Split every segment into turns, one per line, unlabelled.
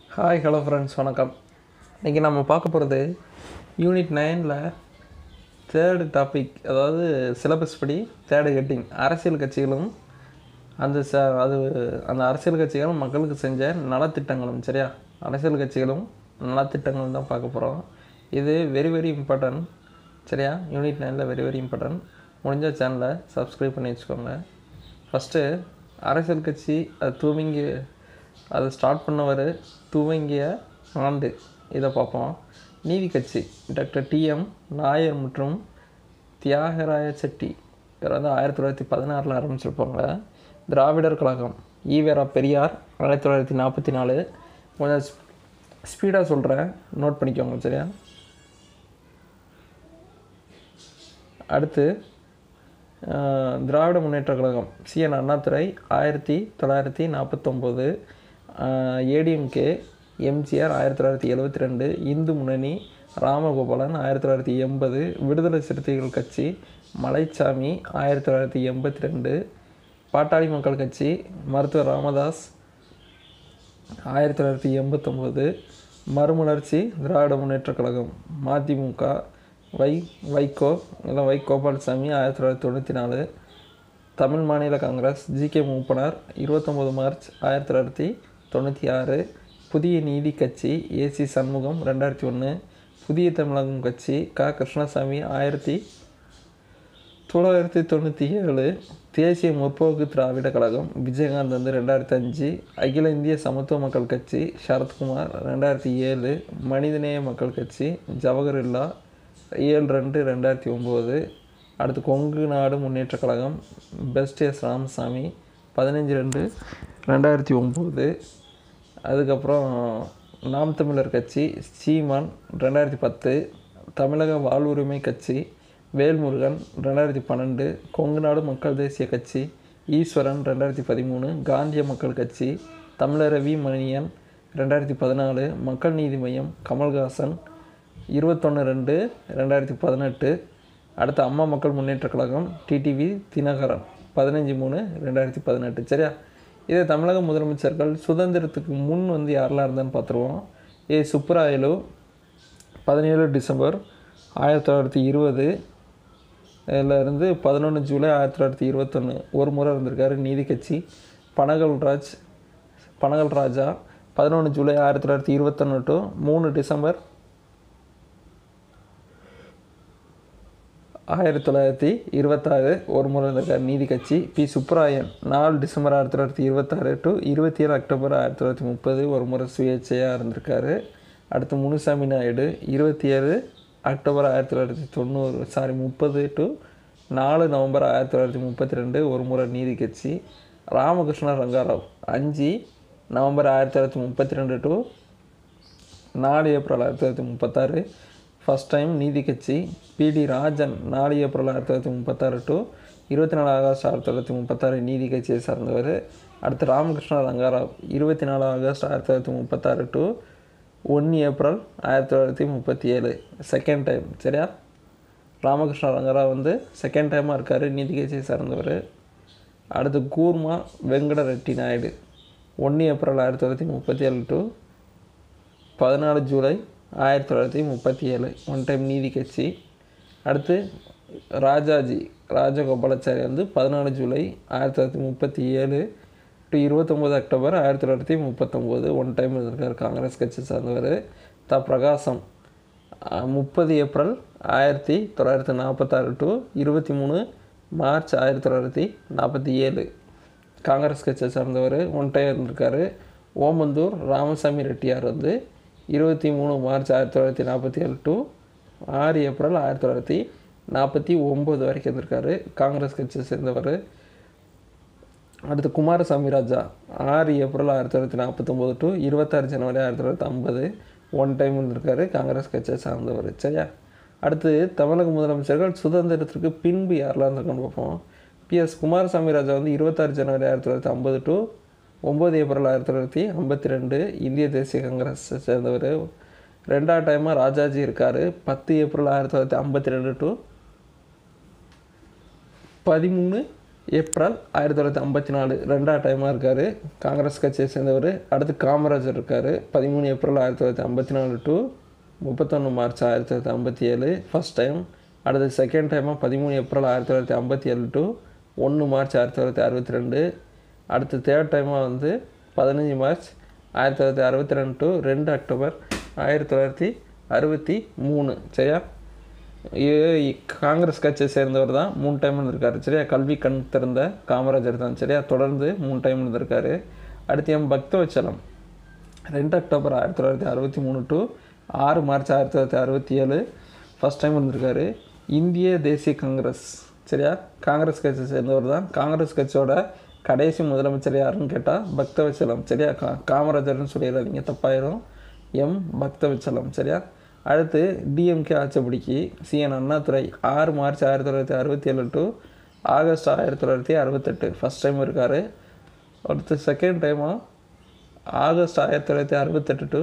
hi hello friends வணக்கம் இன்றைக்கி நம்ம பார்க்க போகிறது யூனிட் நைனில் தேர்டு டாபிக் அதாவது சிலபஸ் படி தேர்டு ஹெட்டிங் அரசியல் கட்சிகளும் அந்த ச அது அந்த அரசியல் கட்சிகளும் மக்களுக்கு செஞ்ச நலத்திட்டங்களும் சரியா அரசியல் கட்சிகளும் நலத்திட்டங்களும் தான் பார்க்க போகிறோம் இது வெரி வெரி இம்பார்ட்டன்ட் சரியா யூனிட் நைனில் வெரி வெரி இம்பார்ட்டன்ட் முடிஞ்ச சேனலை சப்ஸ்கிரைப் பண்ணி வச்சுக்கோங்க ஃபஸ்ட்டு அரசியல் கட்சி அது துவங்கி அதை ஸ்டார்ட் பண்ணவர் துவங்கிய ஆண்டு இதை பார்ப்போம் நீதி கட்சி டாக்டர் டிஎம் நாயர் மற்றும் தியாகராய செட்டி இவர் வந்து ஆயிரத்தி தொள்ளாயிரத்தி பதினாறில் ஆரம்பிச்சிருப்பாங்க திராவிடர் கழகம் ஈவேரா பெரியார் ஆயிரத்தி தொள்ளாயிரத்தி நாற்பத்தி நாலு கொஞ்சம் ஸ்பீடாக சொல்கிறேன் நோட் பண்ணிக்கோங்க சரியா அடுத்து ஆஹ், திராவிட முன்னேற்ற கழகம் சிஎன் அண்ணாதுரை ஆயிரத்தி தொள்ளாயிரத்தி நாற்பத்தொம்போது ஏடிஎம்கே எம்ஜிஆர் ஆயிரத்தி தொள்ளாயிரத்தி எழுபத்தி ரெண்டு இந்து முன்னணி ராமகோபாலன் ஆயிரத்தி தொள்ளாயிரத்தி எண்பது விடுதலை சிறுத்தைகள் கட்சி மலைச்சாமி ஆயிரத்தி தொள்ளாயிரத்தி எண்பத்தி ரெண்டு பாட்டாளி மக்கள் கட்சி மருத்துவர் ராமதாஸ் ஆயிரத்தி தொள்ளாயிரத்தி எண்பத்தொம்போது மறுமலர்ச்சி திராவிட முன்னேற்றக் கழகம் மதிமுக வை வைகோ இல்லை வை கோபால்சாமி ஆயிரத்தி தொள்ளாயிரத்தி தொண்ணூற்றி நாலு தமிழ் மாநில காங்கிரஸ் ஜிகே மூப்பனார் இருபத்தொம்போது மார்ச் ஆயிரத்தி தொள்ளாயிரத்தி தொண்ணூற்றி ஆறு புதிய நீதி கட்சி ஏசி சண்முகம் ரெண்டாயிரத்தி ஒன்று புதிய தமிழகம் கட்சி க கிருஷ்ணசாமி ஆயிரத்தி தொள்ளாயிரத்தி தொண்ணூற்றி ஏழு தேசிய முற்போக்கு திராவிட கழகம் விஜயகாந்த் வந்து ரெண்டாயிரத்தி அஞ்சு அகில இந்திய சமத்துவ மக்கள் கட்சி சரத்குமார் ரெண்டாயிரத்தி ஏழு மனிதநேய மக்கள் கட்சி ஜவஹர்லா ஏழு ரெண்டு ரெண்டாயிரத்தி ஒம்பது அடுத்து கொங்கு நாடு முன்னேற்ற கழகம் பெஸ்ட் எஸ் ராமசாமி பதினஞ்சு ரெண்டு ரெண்டாயிரத்தி ஒம்பது அதுக்கப்புறம் நாம் தமிழர் கட்சி சீமான் ரெண்டாயிரத்தி பத்து தமிழக வாழ்வுரிமை கட்சி வேல்முருகன் ரெண்டாயிரத்தி பன்னெண்டு கொங்கு நாடு மக்கள் தேசிய கட்சி ஈஸ்வரன் ரெண்டாயிரத்தி பதிமூணு காந்திய மக்கள் கட்சி தமிழரவி மணியன் ரெண்டாயிரத்தி பதினாலு மக்கள் நீதி மையம் கமல்ஹாசன் இருபத்தொன்று ரெண்டு ரெண்டாயிரத்தி பதினெட்டு அடுத்து அம்மா மக்கள் முன்னேற்ற கழகம் டிடிவி தினகரன் பதினஞ்சு மூணு ரெண்டாயிரத்தி பதினெட்டு சரியா இதே தமிழக முதலமைச்சர்கள் சுதந்திரத்துக்கு முன் வந்து யாரெல்லாம் இருந்தான்னு பார்த்துருவோம் ஏ சுப்புராயலு பதினேழு டிசம்பர் ஆயிரத்தி தொள்ளாயிரத்தி இருபது இதுல இருந்து பதினொன்று ஜூலை ஆயிரத்தி தொள்ளாயிரத்தி இருபத்தொன்று ஒரு முறை இருந்திருக்காரு நீதி கட்சி பனகல்ராஜ் பனகல் ராஜா பதினொன்று ஜூலை ஆயிரத்தி தொள்ளாயிரத்தி இருபத்தொன்று டு மூணு டிசம்பர் ஆயிரத்தி தொள்ளாயிரத்தி இருபத்தாறு ஒரு முறை இருந்திருக்கார் நீதி கட்சி பி சுப்ராயன் நாலு டிசம்பர் ஆயிரத்தி தொள்ளாயிரத்தி இருபத்தாறு டு இருபத்தி ஏழு அக்டோபர் ஆயிரத்தி தொள்ளாயிரத்தி முப்பது ஒரு முறை சுயேட்சையாக இருந்திருக்காரு அடுத்து முனுசாமி நாயுடு இருபத்தி ஏழு அக்டோபர் ஆயிரத்தி தொள்ளாயிரத்தி தொண்ணூறு சாரி முப்பது டு நாலு நவம்பர் ஆயிரத்தி தொள்ளாயிரத்தி முப்பத்தி ரெண்டு ஒரு முறை நீதி கட்சி ராமகிருஷ்ண ரங்காராவ் அஞ்சு நவம்பர் ஆயிரத்தி தொள்ளாயிரத்தி முப்பத்தி ரெண்டு டு நாலு ஏப்ரல் ஆயிரத்தி தொள்ளாயிரத்தி முப்பத்தாறு ஃபஸ்ட் டைம் நீதி கட்சி பிடி ராஜன் நாலு ஏப்ரல் ஆயிரத்தி தொள்ளாயிரத்தி முப்பத்தாறு டு இருபத்தி நாலு ஆகஸ்ட் ஆயிரத்தி தொள்ளாயிரத்தி முப்பத்தாறு நீதி கட்சியை சார்ந்தவர் அடுத்து ராமகிருஷ்ண ரங்காராவ் இருபத்தி நாலு ஆகஸ்ட் ஆயிரத்தி தொள்ளாயிரத்தி முப்பத்தாறு டு ஒன்று ஏப்ரல் ஆயிரத்தி தொள்ளாயிரத்தி முப்பத்தி ஏழு செகண்ட் டைம் சரியா ராமகிருஷ்ண ரங்கராவ் வந்து செகண்ட் டைமாக இருக்கார் நீதி கட்சியை சார்ந்தவர் அடுத்து கூர்மா வெங்கட ரெட்டி நாயுடு ஒன்று ஏப்ரல் ஆயிரத்தி தொள்ளாயிரத்தி முப்பத்தி ஏழு டு பதினாலு ஜூலை ஆயிரத்தி தொள்ளாயிரத்தி முப்பத்தி ஏழு ஒன் டைம் நீதி கட்சி அடுத்து ராஜாஜி ராஜகோபாலாச்சாரி வந்து பதினாலு ஜூலை ஆயிரத்தி தொள்ளாயிரத்தி முப்பத்தி ஏழு டு இருபத்தொம்போது அக்டோபர் ஆயிரத்தி தொள்ளாயிரத்தி முப்பத்தொம்போது ஒன் டைம் இருந்திருக்கார் காங்கிரஸ் கட்சி சார்ந்தவர் த பிரகாசம் முப்பது ஏப்ரல் ஆயிரத்தி தொள்ளாயிரத்தி நாற்பத்தாறு டு இருபத்தி மூணு மார்ச் ஆயிரத்தி தொள்ளாயிரத்தி நாற்பத்தி ஏழு காங்கிரஸ் கட்சியை சார்ந்தவர் ஒன் டைம் இருந்திருக்காரு ஓமந்தூர் ராமசாமி ரெட்டியார் வந்து இருபத்தி மூணு மார்ச் ஆயிரத்தி தொள்ளாயிரத்தி நாற்பத்தி ஏழு டு ஆறு ஏப்ரல் ஆயிரத்தி தொள்ளாயிரத்தி நாற்பத்தி ஒம்பது வரைக்கும் இருந்திருக்காரு காங்கிரஸ் கட்சியை சேர்ந்தவர் அடுத்து குமாரசாமி ராஜா ஆறு ஏப்ரல் ஆயிரத்தி தொள்ளாயிரத்தி நாற்பத்தொம்போது டு இருபத்தாறு ஜனவரி ஆயிரத்தி தொள்ளாயிரத்தி ஐம்பது ஒன் டைம் இருந்திருக்காரு காங்கிரஸ் கட்சியை சார்ந்தவர் சரியா அடுத்து தமிழக முதலமைச்சர்கள் சுதந்திரத்திற்கு பின்பு யாரெல்லாம் இருந்திருக்கான்னு பார்ப்போம் பிஎஸ் குமாரசாமி ராஜா வந்து இருபத்தாறு ஜனவரி ஆயிரத்தி தொள்ளாயிரத்தி ஐம்பது டு ஒம்பது ஏப்ரல் ஆயிரத்தி தொள்ளாயிரத்தி ஐம்பத்தி ரெண்டு இந்திய தேசிய காங்கிரஸை சேர்ந்தவர் ரெண்டாவது டைமாக ராஜாஜி இருக்கார் பத்து ஏப்ரல் ஆயிரத்தி தொள்ளாயிரத்தி ஐம்பத்தி ரெண்டு டு பதிமூணு ஏப்ரல் ஆயிரத்தி தொள்ளாயிரத்தி ஐம்பத்தி நாலு ரெண்டாவது டைமாக இருக்கார் காங்கிரஸ் கட்சியை சேர்ந்தவர் அடுத்து காமராஜர் இருக்கார் பதிமூணு ஏப்ரல் ஆயிரத்தி தொள்ளாயிரத்தி ஐம்பத்தி நாலு டு முப்பத்தொன்று மார்ச் ஆயிரத்தி தொள்ளாயிரத்தி ஐம்பத்தி ஏழு ஃபஸ்ட் டைம் அடுத்து செகண்ட் டைமாக பதிமூணு ஏப்ரல் ஆயிரத்தி தொள்ளாயிரத்தி ஐம்பத்தி ஏழு டு ஒன்று மார்ச் ஆயிரத்தி தொள்ளாயிரத்தி அறுபத்தி ரெண்டு அடுத்து தேர்ட் டைமாக வந்து பதினஞ்சு மார்ச் ஆயிரத்தி தொள்ளாயிரத்தி அறுபத்தி ரெண்டு டு ரெண்டு அக்டோபர் ஆயிரத்தி தொள்ளாயிரத்தி அறுபத்தி மூணு சரியா இ- காங்கிரஸ் கட்சியை சேர்ந்தவர் தான் மூணு டைம் இருந்திருக்காரு சரியா கல்வி கண் திறந்த காமராஜர் தான் சரியா தொடர்ந்து மூணு டைம் இருந்திருக்காரு அடுத்து எம் பக்தவச்சலம் ரெண்டு அக்டோபர் ஆயிரத்தி தொள்ளாயிரத்தி அறுபத்தி மூணு டு ஆறு மார்ச் ஆயிரத்தி தொள்ளாயிரத்தி அறுபத்தி ஏழு ஃபஸ்ட் டைம் இருந்திருக்காரு இந்திய தேசிய காங்கிரஸ் சரியா காங்கிரஸ் கட்சியை சேர்ந்தவர் தான் காங்கிரஸ் கட்சியோட கடைசி முதலமைச்சர் யாருன்னு கேட்டால் பக்தவச்சலம் சரியா கா காமராஜர்னு சொல்லிடாதீங்க தப்பாயிரும் எம் பக்தவச்சலம் சரியா அடுத்து டிஎம்கே ஆட்சிப்படிக்கு சிஎன் அண்ணாதுரை ஆறு மார்ச் ஆயிரத்தி தொள்ளாயிரத்தி அறுபத்தி ஏழு டு ஆகஸ்ட் ஆயிரத்தி தொள்ளாயிரத்தி அறுபத்தெட்டு ஃபஸ்ட் டைம் இருக்கார் அடுத்து செகண்ட் டைமாக ஆகஸ்ட் ஆயிரத்தி தொள்ளாயிரத்தி அறுபத்தெட்டு டு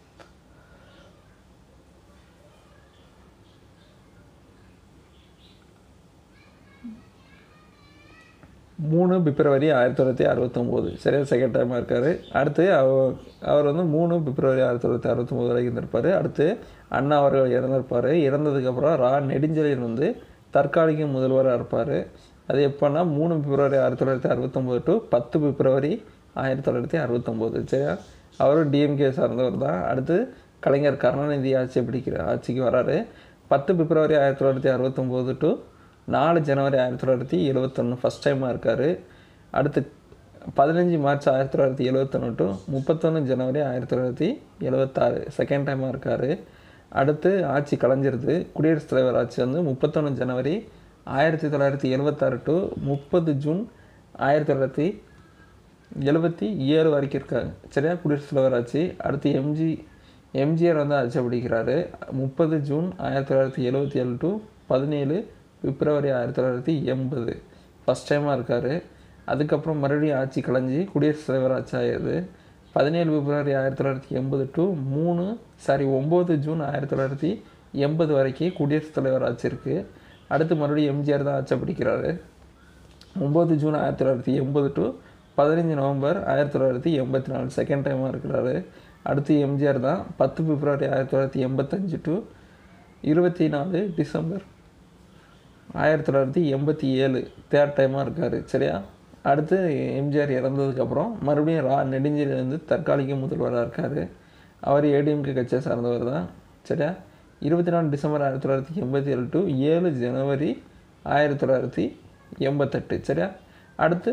மூணு பிப்ரவரி ஆயிரத்தி தொள்ளாயிரத்தி அறுபத்தொம்போது சரியா செகண்ட் டைமாக இருக்கார் அடுத்து அவர் அவர் வந்து மூணு பிப்ரவரி ஆயிரத்தி தொள்ளாயிரத்தி அறுபத்தொம்போது வரைக்கும் இருந்திருப்பார் அடுத்து அண்ணா அவர்கள் இறந்திருப்பார் இறந்ததுக்கப்புறம் ரா நெடுஞ்செழியன் வந்து தற்காலிக முதல்வராக இருப்பார் அது எப்போன்னா மூணு பிப்ரவரி ஆயிரத்தி தொள்ளாயிரத்தி அறுபத்தொம்போது டு பத்து பிப்ரவரி ஆயிரத்தி தொள்ளாயிரத்தி அறுபத்தொம்போது சரியா அவரும் டிஎம்கே சார்ந்தவர் தான் அடுத்து கலைஞர் கருணாநிதி ஆட்சி பிடிக்கிற ஆட்சிக்கு வராரு பத்து பிப்ரவரி ஆயிரத்தி தொள்ளாயிரத்தி அறுபத்தொம்போது டு நாலு ஜனவரி ஆயிரத்தி தொள்ளாயிரத்தி எழுவத்தொன்று ஃபஸ்ட் டைமாக இருக்கார் அடுத்து பதினஞ்சு மார்ச் ஆயிரத்தி தொள்ளாயிரத்தி எழுவத்தொன்று டு முப்பத்தொன்று ஜனவரி ஆயிரத்தி தொள்ளாயிரத்தி எழுவத்தாறு செகண்ட் டைமாக இருக்கார் அடுத்து ஆட்சி கலைஞ்சிருது குடியரசுத் தலைவர் ஆட்சி வந்து முப்பத்தொன்று ஜனவரி ஆயிரத்தி தொள்ளாயிரத்தி எழுவத்தாறு டு முப்பது ஜூன் ஆயிரத்தி தொள்ளாயிரத்தி எழுபத்தி ஏழு வரைக்கும் இருக்காங்க சரியா குடியரசுத் தலைவர் ஆட்சி அடுத்து எம்ஜி எம்ஜிஆர் வந்து ஆட்சி பிடிக்கிறாரு முப்பது ஜூன் ஆயிரத்தி தொள்ளாயிரத்தி எழுபத்தி ஏழு டு பதினேழு பிப்ரவரி ஆயிரத்தி தொள்ளாயிரத்தி எண்பது ஃபஸ்ட் டைமாக இருக்கார் அதுக்கப்புறம் மறுபடியும் ஆட்சி கலைஞ்சி குடியரசுத் தலைவர் ஆட்சி ஆயிடுது பதினேழு பிப்ரவரி ஆயிரத்தி தொள்ளாயிரத்தி எண்பது டு மூணு சாரி ஒம்பது ஜூன் ஆயிரத்தி தொள்ளாயிரத்தி எண்பது வரைக்கும் குடியரசுத் தலைவர் ஆட்சி இருக்குது அடுத்து மறுபடியும் எம்ஜிஆர் தான் ஆட்சி பிடிக்கிறாரு ஒம்பது ஜூன் ஆயிரத்தி தொள்ளாயிரத்தி எண்பது டு பதினஞ்சு நவம்பர் ஆயிரத்தி தொள்ளாயிரத்தி எண்பத்தி நாலு செகண்ட் டைமாக இருக்கிறாரு அடுத்து எம்ஜிஆர் தான் பத்து பிப்ரவரி ஆயிரத்தி தொள்ளாயிரத்தி எண்பத்தஞ்சு டு இருபத்தி நாலு டிசம்பர் ஆயிரத்தி தொள்ளாயிரத்தி எண்பத்தி ஏழு தேர்ட் டைமாக இருக்கார் சரியா அடுத்து எம்ஜிஆர் இறந்ததுக்கப்புறம் மறுபடியும் ரா நெடுஞ்செழியன் தற்காலிக முதல்வராக இருக்கார் அவர் ஏடிஎம்கே கட்சியை சார்ந்தவர் தான் சரியா இருபத்தி நாலு டிசம்பர் ஆயிரத்தி தொள்ளாயிரத்தி எண்பத்தி ஏழு டு ஏழு ஜனவரி ஆயிரத்தி தொள்ளாயிரத்தி எண்பத்தெட்டு சரியா அடுத்து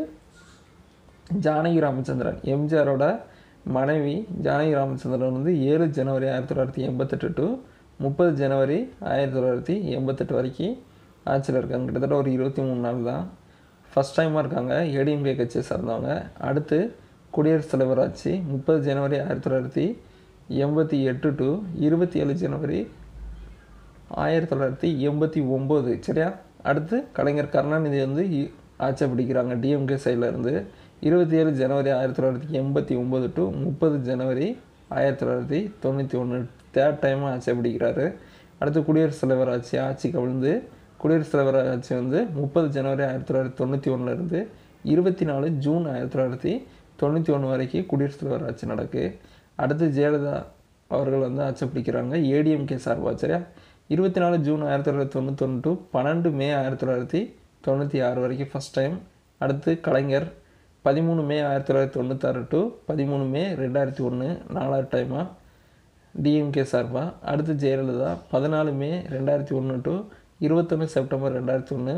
ஜானகி ராமச்சந்திரன் எம்ஜிஆரோட மனைவி ஜானகி ராமச்சந்திரன் வந்து ஏழு ஜனவரி ஆயிரத்தி தொள்ளாயிரத்தி எண்பத்தெட்டு டு முப்பது ஜனவரி ஆயிரத்தி தொள்ளாயிரத்தி எண்பத்தெட்டு வரைக்கும் ஆட்சியில் இருக்காங்க கிட்டத்தட்ட ஒரு இருபத்தி மூணு நாள் தான் ஃபஸ்ட் டைமாக இருக்காங்க ஏடிஎம்கே கட்சியை சார்ந்தவங்க அடுத்து குடியரசுத் தலைவர் ஆட்சி முப்பது ஜனவரி ஆயிரத்தி தொள்ளாயிரத்தி எண்பத்தி எட்டு டு இருபத்தி ஏழு ஜனவரி ஆயிரத்தி தொள்ளாயிரத்தி எண்பத்தி ஒம்பது சரியா அடுத்து கலைஞர் கருணாநிதி வந்து இ- ஆட்சி பிடிக்கிறாங்க டிஎம்கே சைடில் இருந்து இருபத்தி ஏழு ஜனவரி ஆயிரத்தி தொள்ளாயிரத்தி எண்பத்தி ஒம்பது டு முப்பது ஜனவரி ஆயிரத்தி தொள்ளாயிரத்தி தொண்ணூற்றி ஒன்று தேர்ட் டைமாக ஆட்சி பிடிக்கிறாரு அடுத்து குடியரசுத் தலைவர் ஆட்சி ஆட்சி கவிழ்ந்து குடியரசுத் தலைவர் ஆட்சி வந்து முப்பது ஜனவரி ஆயிரத்தி தொள்ளாயிரத்தி தொண்ணூற்றி ஒன்றுலேருந்து இருபத்தி நாலு ஜூன் ஆயிரத்தி தொள்ளாயிரத்தி தொண்ணூற்றி ஒன்று வரைக்கும் குடியரசுத் தலைவர் ஆட்சி நடக்கு அடுத்து ஜெயலலிதா அவர்கள் வந்து ஆட்சி பிடிக்கிறாங்க ஏடிஎம்கே சார்பாக சரியா இருபத்தி நாலு ஜூன் ஆயிரத்தி தொள்ளாயிரத்தி தொண்ணூத்தொன்று டு பன்னெண்டு மே ஆயிரத்தி தொள்ளாயிரத்தி தொண்ணூற்றி ஆறு வரைக்கும் ஃபஸ்ட் டைம் அடுத்து கலைஞர் பதிமூணு மே ஆயிரத்தி தொள்ளாயிரத்தி தொண்ணூத்தாறு டு பதிமூணு மே ரெண்டாயிரத்தி ஒன்று நாலாவது டைமாக டிஎம்கே சார்பாக அடுத்து ஜெயலலிதா பதினாலு மே ரெண்டாயிரத்தி ஒன்று டு இருபத்தொன்று செப்டம்பர் ரெண்டாயிரத்தி ஒன்று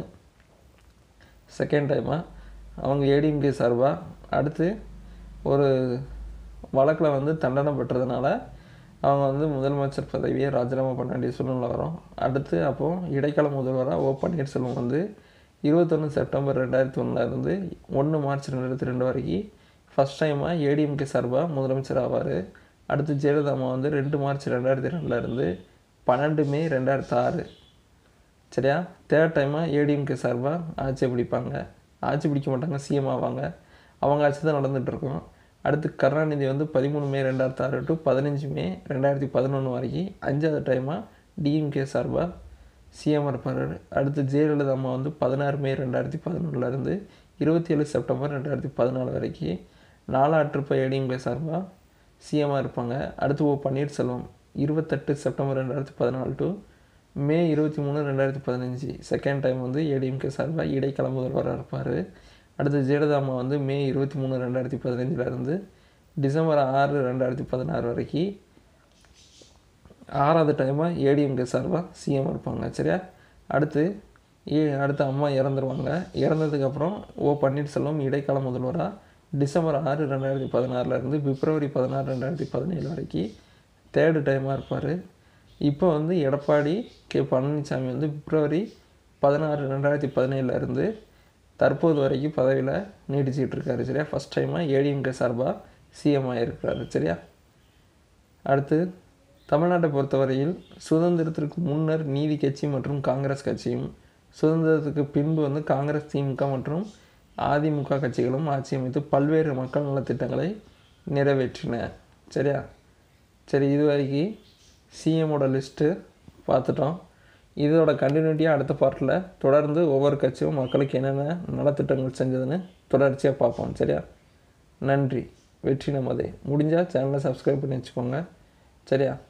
செகண்ட் டைமாக அவங்க ஏடிஎம்கே சார்பாக அடுத்து ஒரு வழக்கில் வந்து தண்டனை பெற்றதுனால அவங்க வந்து முதலமைச்சர் பதவியை ராஜினாமா பண்ண வேண்டிய சூழ்நிலை வரும் அடுத்து அப்போது இடைக்கால முதல்வராக ஓ பன்னீர்செல்வம் வந்து இருபத்தொன்று செப்டம்பர் ரெண்டாயிரத்தி ஒன்றில் இருந்து ஒன்று மார்ச் ரெண்டாயிரத்தி ரெண்டு வரைக்கும் ஃபஸ்ட் டைமாக ஏடிஎம்கே சார்பாக முதலமைச்சர் ஆவார் அடுத்து ஜெயலலிதா அம்மா வந்து ரெண்டு மார்ச் ரெண்டாயிரத்தி ரெண்டில் இருந்து பன்னெண்டு மே ரெண்டாயிரத்தி ஆறு சரியா தேர்ட் டைமாக ஏடிஎம்கே சார்பாக ஆட்சி பிடிப்பாங்க ஆட்சி பிடிக்க மாட்டாங்க சிஎம் ஆவாங்க அவங்க ஆட்சி தான் நடந்துட்டு இருக்கும் அடுத்து கருணாநிதி வந்து பதிமூணு மே ரெண்டாயிரத்தி ஆறு டு பதினஞ்சு மே ரெண்டாயிரத்தி பதினொன்று வரைக்கும் அஞ்சாவது டைமாக டிஎம்கே சார்பாக சிஎம் இருப்பார் அடுத்து ஜெயலலிதா அம்மா வந்து பதினாறு மே ரெண்டாயிரத்தி பதினொன்றுலேருந்து இருபத்தி ஏழு செப்டம்பர் ரெண்டாயிரத்தி பதினாலு வரைக்கும் நாலாற்றுப்ப ஏடிஎம்கே சார்பாக சிஎம்மாக இருப்பாங்க அடுத்து ஓ பன்னீர்செல்வம் இருபத்தெட்டு செப்டம்பர் ரெண்டாயிரத்தி பதினாலு டு மே இருபத்தி மூணு ரெண்டாயிரத்தி பதினஞ்சு செகண்ட் டைம் வந்து ஏடிஎம்கே சார்பாக இடைக்கால முதல்வராக இருப்பார் அடுத்து ஜெயலலிதாமா வந்து மே இருபத்தி மூணு ரெண்டாயிரத்தி பதினஞ்சிலேருந்து டிசம்பர் ஆறு ரெண்டாயிரத்தி பதினாறு வரைக்கும் ஆறாவது டைமாக ஏடிஎம்கே சார்பாக சிஎம் இருப்பாங்க சரியா அடுத்து ஏ அடுத்து அம்மா இறந்துருவாங்க இறந்ததுக்கப்புறம் ஓ பன்னீர்செல்வம் இடைக்கால முதல்வராக டிசம்பர் ஆறு ரெண்டாயிரத்தி பதினாறுலேருந்து பிப்ரவரி பதினாறு ரெண்டாயிரத்தி பதினேழு வரைக்கும் தேர்டு டைமாக இருப்பார் இப்போ வந்து எடப்பாடி கே பழனிசாமி வந்து பிப்ரவரி பதினாறு ரெண்டாயிரத்தி பதினேழுலேருந்து தற்போது வரைக்கும் பதவியில் நீடிச்சிட்டு இருக்காரு சரியா ஃபஸ்ட் டைமாக ஏடிஎம்கே சார்பாக சிஎம் ஆகிருக்கிறாரு சரியா அடுத்து தமிழ்நாட்டை பொறுத்தவரையில் சுதந்திரத்திற்கு முன்னர் நீதி கட்சி மற்றும் காங்கிரஸ் கட்சியும் சுதந்திரத்துக்கு பின்பு வந்து காங்கிரஸ் திமுக மற்றும் அதிமுக கட்சிகளும் ஆட்சி அமைத்து பல்வேறு மக்கள் நலத்திட்டங்களை நிறைவேற்றின சரியா சரி இது வரைக்கும் சிஎம்மோட லிஸ்ட்டு பார்த்துட்டோம் இதோட கண்டினியூட்டியாக அடுத்த பார்ட்டில் தொடர்ந்து ஒவ்வொரு கட்சியும் மக்களுக்கு என்னென்ன நலத்திட்டங்கள் செஞ்சதுன்னு தொடர்ச்சியாக பார்ப்போம் சரியா நன்றி வெற்றி நமதே முடிஞ்சால் சேனலை சப்ஸ்கிரைப் பண்ணி வச்சுக்கோங்க சரியா